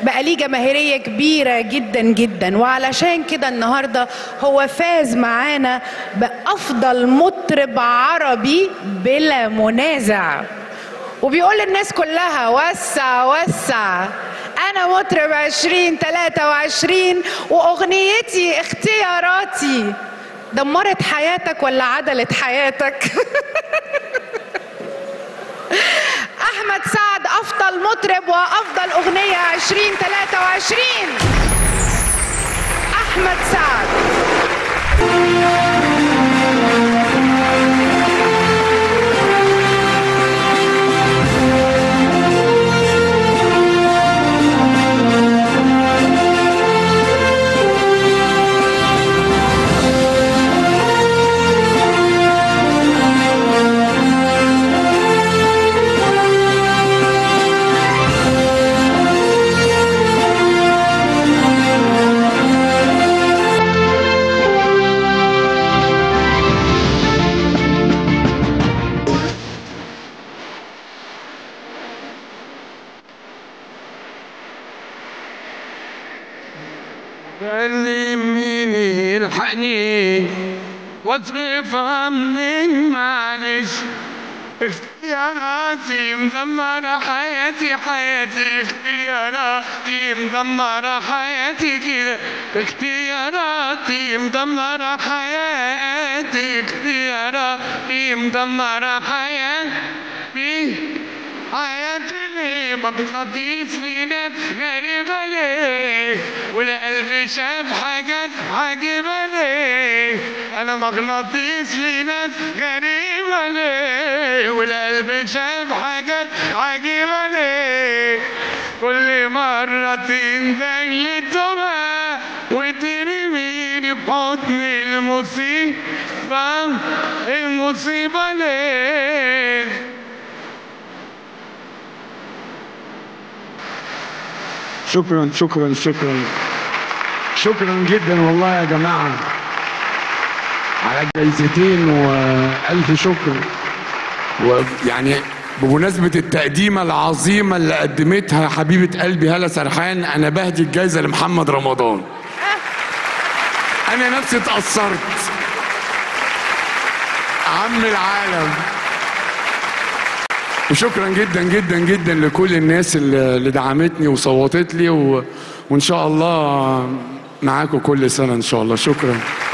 بقى ليه جماهيريه كبيره جدا جدا وعلشان كده النهارده هو فاز معانا بافضل مطرب عربي بلا منازع وبيقول للناس كلها وسع وسع أنا مطرب عشرين تلاتة وعشرين وأغنيتي اختياراتي دمرت حياتك ولا عدلت حياتك أحمد سعد أفضل مطرب وأفضل أغنية عشرين تلاتة وعشرين أحمد سعد كلميني الحقني واصرف عني معلش اختياراتي مدمرة حياتي حياتي اختياراتي مدمرة حياتي كده اختياراتي مدمرة حياتي اختياراتي مدمرة حياتي حياتي ليه بقضي في ناس غريبة ليه والقلب شاف حاجات عجيبة ليه أنا مغناطيس في ناس غريبة ليه والقلب شاف حاجات عجيبة ليه كل مرة تنزل الدمى وترميني بحضن المصيبة المصيبة ليه شكرا شكرا شكرا شكرا جدا والله يا جماعة على جايزتين وألف شكر ويعني بمناسبة التقديمة العظيمة اللي قدمتها حبيبة قلبي هالة سرحان أنا بهدي الجايزة لمحمد رمضان أنا نفسي اتأثرت عم العالم وشكرا جدا جدا جدا لكل الناس اللي اللي دعمتني وصوتت لي و... وان شاء الله معاكم كل سنه ان شاء الله شكرا